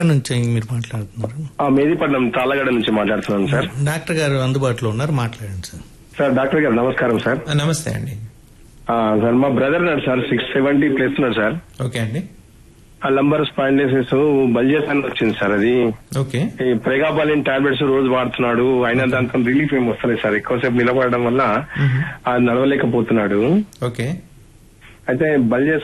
నుంచి మీరు మాట్లాడుతున్నారు ఆ, మేదీపట్నం తాళ్ళగడ నుంచి మాట్లాడుతున్నాను సార్ డాక్టర్ గారు అందుబాటులో ఉన్నారు మాట్లాడండి సార్ సార్ డాక్టర్ గారు నమస్కారం సార్ ఆ, నమస్తే అండి ఆ, సార్ మా బ్రదర్ నాడు సార్ సిక్స్ సెవెంటీ ప్లస్ ఉన్నాడు సార్ ఓకే అండి ఆ లంబర్ స్పాండిలిసిస్ బల్జెస్ అని వచ్చింది సార్ అది ఓకే ఈ ప్రెగాబాలిన్ టాబ్లెట్స్ రోజు వాడుతున్నాడు అయినా దాంతో రిలీఫ్ ఏమి వస్తలేదు సార్ ఎక్కువసేపు నిలబడడం వల్ల ఆ నడవలేకపోతున్నాడు ఓకే అయితే బల్జెస్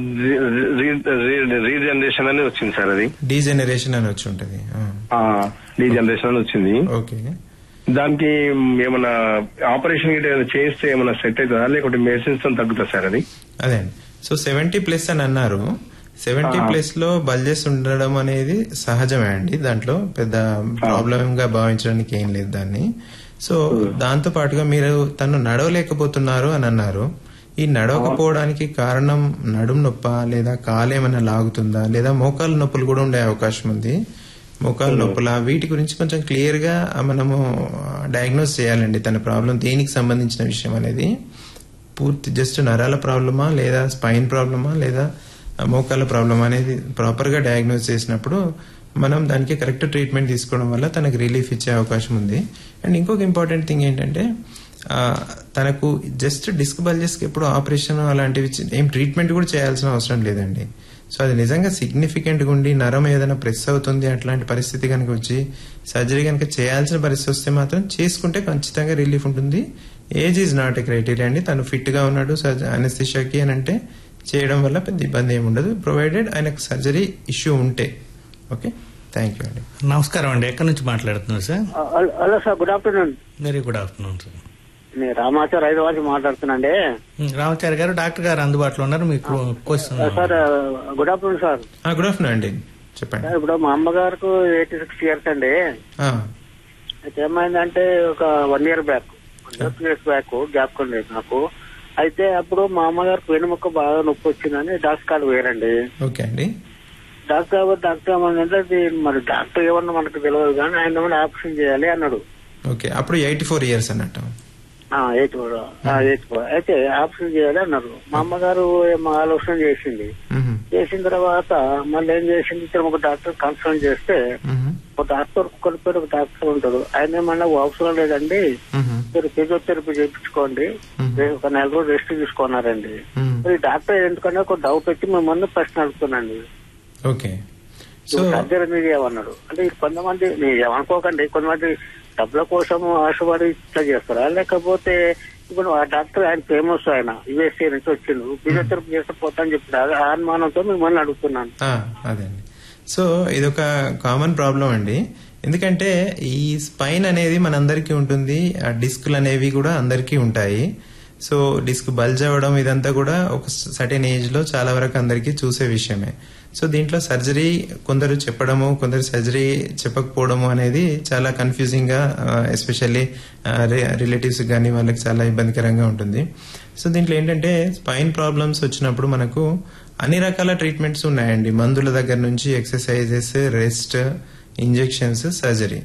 రీజనరేషన్ అని వచ్చింది సార్ అది డీజెనరేషన్ అని వచ్చి ఉంటది ఆ, రీజనరేషన్ అని వచ్చింది ఓకే దానికి ఏమైనా ఆపరేషన్ గిట్ట ఏమైనా చేస్తే ఏమైనా సెట్ అవుతుందా లేకుంటే మెడిసిన్స్ తో తగ్గుతా సార్ అది అదే అండి సో సెవెంటీ ప్లస్ అని అన్నారు సెవెంటీ ఆ. ప్లస్ లో బల్జెస్ ఉండడం అనేది సహజమే అండి దాంట్లో పెద్ద ప్రాబ్లం గా భావించడానికి ఏం లేదు దాన్ని సో దాంతో పాటుగా మీరు తను నడవలేకపోతున్నారు అని అన్నారు ఈ నడవకపోవడానికి కారణం నడుం నొప్ప లేదా కాలు ఏమైనా లాగుతుందా లేదా మోకాలు నొప్పులు కూడా ఉండే అవకాశం ఉంది మోకాలు నొప్పుల వీటి గురించి కొంచెం క్లియర్ గా మనము డయాగ్నోస్ చేయాలండి తన ప్రాబ్లం దేనికి సంబంధించిన విషయం అనేది పూర్తి జస్ట్ నరాల ప్రాబ్లమా లేదా స్పైన్ ప్రాబ్లమా లేదా మోకాల ప్రాబ్లమా అనేది ప్రాపర్ గా డయాగ్నోస్ చేసినప్పుడు మనం దానికి కరెక్ట్ ట్రీట్మెంట్ తీసుకోవడం వల్ల తనకు రిలీఫ్ ఇచ్చే అవకాశం ఉంది అండ్ ఇంకొక ఇంపార్టెంట్ థింగ్ ఏంటంటే ఆ, తనకు జస్ట్ డిస్క్ బల్జెస్ కి ఎప్పుడు ఆపరేషన్ అలాంటివి చి- ఏం ట్రీట్మెంట్ కూడా చేయాల్సిన అవసరం లేదండి సో అది నిజంగా సిగ్నిఫికెంట్ గా ఉండి నరం ఏదైనా ప్రెస్ అవుతుంది అట్లాంటి పరిస్థితి కనుక వచ్చి సర్జరీ కనుక చేయాల్సిన పరిస్థితి వస్తే మాత్రం చేసుకుంటే ఖచ్చితంగా రిలీఫ్ ఉంటుంది age is not a criteria అండి తను ఫిట్ గా ఉన్నాడు అనస్థిషాకి అని అంటే చేయడం వల్ల పెద్ద ఇబ్బంది ఏమి ఉండదు ప్రొవైడెడ్ ఆయనకు సర్జరీ ఇష్యూ ఉంటే ఓకే థ్యాంక్ యూ అండి నమస్కారం అండి ఎక్కడి నుంచి మాట్లాడుతున్నారు sir hello- hello sir good afternoon very good afternoon sir నేను రామాచార్ హైదరాబాద్ నుంచి మాట్లాడుతున్నాండి ఉమ్, రామచారి గారు డాక్టర్ గారు అందుబాటులో ఉన్నారు మీకు question sir good afternoon sir good afternoon అండి చెప్పండి సార్, ఇప్పుడు మా అమ్మగారికి ఎయిటీ సిక్స్ ఇయర్స్ అండి ఆ, అయితే ఏమైందంటే ఒక one year back two years back gap లేదు నాకు అయితే అప్పుడు మా అమ్మగారికి వెనుముక్క బాగా నొప్పి వచ్చిందని డాక్టర్ కాడ వేరండి ఓకే అండి డాక్టర్ కాబట్టి డాక్టర్ ఏమన్నా అది మరి డాక్టర్ ఏమన్నా మనకు తెలియదు కానీ ఆయన ఏమన్నా ఆపరేషన్ చేయాలి అన్నాడు ఓకే అప్పుడు ఎయిటీ ఫోర్ ఇయర్స్ అన్నట్టు ఎయిట్ ఎయిట్ అయితే ఆపరేషన్ చేయాలి అన్నారు మా అమ్మగారు ఏమో ఆలోచన చేసింది మ్మ్. చేసిన తర్వాత మళ్ళీ ఏం చేసింది ఇద్దరు ఒక డాక్టర్ కన్సల్ట్ చేస్తే మ్మ్. ఒక డాక్టర్ కలిపి ఒక డాక్టర్ ఉంటాడు ఆయన ఏమన్నా అవసరం లేదండి మ్మ్. మీరు ఫిజియోథెరపీ చేయించుకోండి మీరు ఒక నెల రోజులు రెస్ట్ తీసుకున్నారండి మ్మ్. మరి డాక్టర్ ఎందుకంటే ఒక డౌట్ వచ్చి మిమ్మల్ని ప్రశ్న అడుగుతున్నాండి ఓకే సో సర్జరీ మీద ఏమన్నాడు అంటే ఈ కొంతమంది మీరు ఏమనుకోకండి కొంతమంది డబ్బుల కోసం ఆశపడి ఇట్లా చేస్తారా లేకపోతే ఇప్పుడు ఆ డాక్టర్ ఆయన ఫేమస్ ఆయన యుఎస్ఏ నుంచి వచ్చిండు ఫిజియోథెరపీ చేస్తే పోతా అని చెప్పాడు ఆ అనుమానంతో మిమ్మల్ని అడుగుతున్నాను ఆ, అదే అండి సో ఇదొక కామన్ ప్రాబ్లం అండి ఎందుకంటే ఈ స్పైన్ అనేది మనందరికీ ఉంటుంది ఆ డిస్క్లు అనేవి కూడా అందరికీ ఉంటాయి సో డిస్క్ బల్జ్ అవ్వడం ఇదంతా కూడా ఒక సర్టెన్ ఏజ్ లో చాలా వరకు అందరికీ చూసే విషయమే సో దీంట్లో సర్జరీ కొందరు చెప్పడము కొందరు సర్జరీ చెప్పకపోవడము అనేది చాలా కన్ఫ్యూజింగ్ గా ఎస్పెషల్లీ రిలేటివ్స్ కానీ వాళ్ళకి చాలా ఇబ్బందికరంగా ఉంటుంది సో దీంట్లో ఏంటంటే స్పైన్ ప్రాబ్లమ్స్ వచ్చినప్పుడు మనకు అన్ని రకాల ట్రీట్మెంట్స్ ఉన్నాయండి మందుల దగ్గర నుంచి exercises rest injections surgery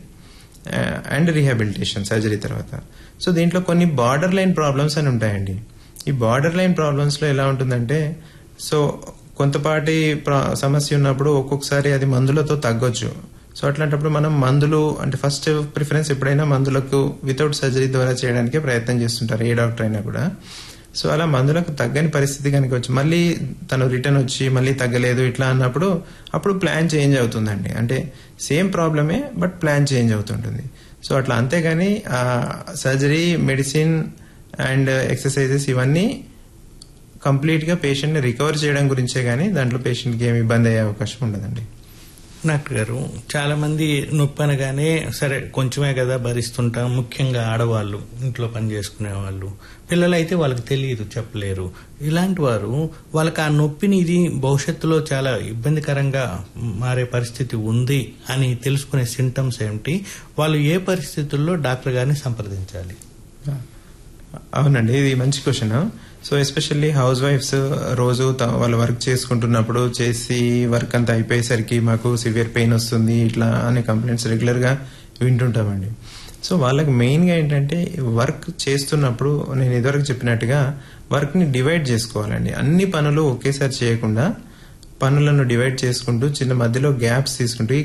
and rehabilitation surgery తర్వాత సో దీంట్లో కొన్ని బార్డర్ లైన్ ప్రాబ్లమ్స్ అని ఉంటాయండి ఈ బార్డర్ లైన్ ప్రాబ్లమ్స్ లో ఎలా ఉంటుందంటే సో కొంతపాటి ప్రా- సమస్య ఉన్నప్పుడు ఒక్కొక్కసారి అది మందులతో తగ్గొచ్చు సో అట్లాంటప్పుడు మనం మందులు అంటే ఫస్ట్ ప్రిఫరెన్స్ ఎప్పుడైనా మందులకు వితౌట్ సర్జరీ ద్వారా చేయడానికే ప్రయత్నం చేస్తుంటారు ఏ డాక్టర్ అయినా కూడా సో అలా మందులకు తగ్గని పరిస్థితి కనుక వచ్చి మళ్ళీ తను రిటర్న్ వచ్చి మళ్ళీ తగ్గలేదు ఇట్లా అన్నప్పుడు అప్పుడు ప్లాన్ చేంజ్ అవుతుందండి అంటే సేమ్ ప్రాబ్లమే బట్ ప్లాన్ చేంజ్ అవుతుంటుంది సో అట్లా అంతేగాని సర్జరీ మెడిసిన్ అండ్ ఎక్సర్సైజెస్ ఇవన్నీ కంప్లీట్ గా పేషెంట్ ని రికవర్ చేయడం గురించే గానీ దాంట్లో పేషెంట్ కి ఏమి ఇబ్బంది అయ్యే అవకాశం ఉండదండి డాక్టర్ గారు చాలా మంది నొప్పి అనగానే సరే కొంచెమే కదా భరిస్తుంటాం ముఖ్యంగా ఆడవాళ్ళు ఇంట్లో పని చేసుకునే వాళ్ళు పిల్లలైతే వాళ్ళకి తెలియదు చెప్పలేరు ఇలాంటి వారు వాళ్ళకి ఆ నొప్పిని ఇది భవిష్యత్తులో చాలా ఇబ్బందికరంగా మారే పరిస్థితి ఉంది అని తెలుసుకునే సింటమ్స్ ఏమిటి వాళ్ళు ఏ పరిస్థితుల్లో డాక్టర్ గారిని సంప్రదించాలి అవునండి ఇది మంచి క్వశ్చన్ సో ఎస్పెషల్లీ హౌస్ వైఫ్స్ రోజు త- వాళ్ళు వర్క్ చేసుకుంటున్నప్పుడు చేసి వర్క్ అంతా అయిపోయేసరికి మాకు సివియర్ పెయిన్ వస్తుంది ఇట్లా అనే కంప్లైంట్స్ రెగ్యులర్ గా వింటుంటామండి సో వాళ్ళకి మెయిన్ గా ఏంటంటే వర్క్ చేస్తున్నప్పుడు నేను ఇదివరకు చెప్పినట్టుగా వర్క్ ని డివైడ్ చేసుకోవాలండి అన్ని పనులు ఒకేసారి చేయకుండా పనులను డివైడ్ చేసుకుంటూ చిన్న మధ్యలో గ్యాప్స్ తీసుకుంటూ ఈ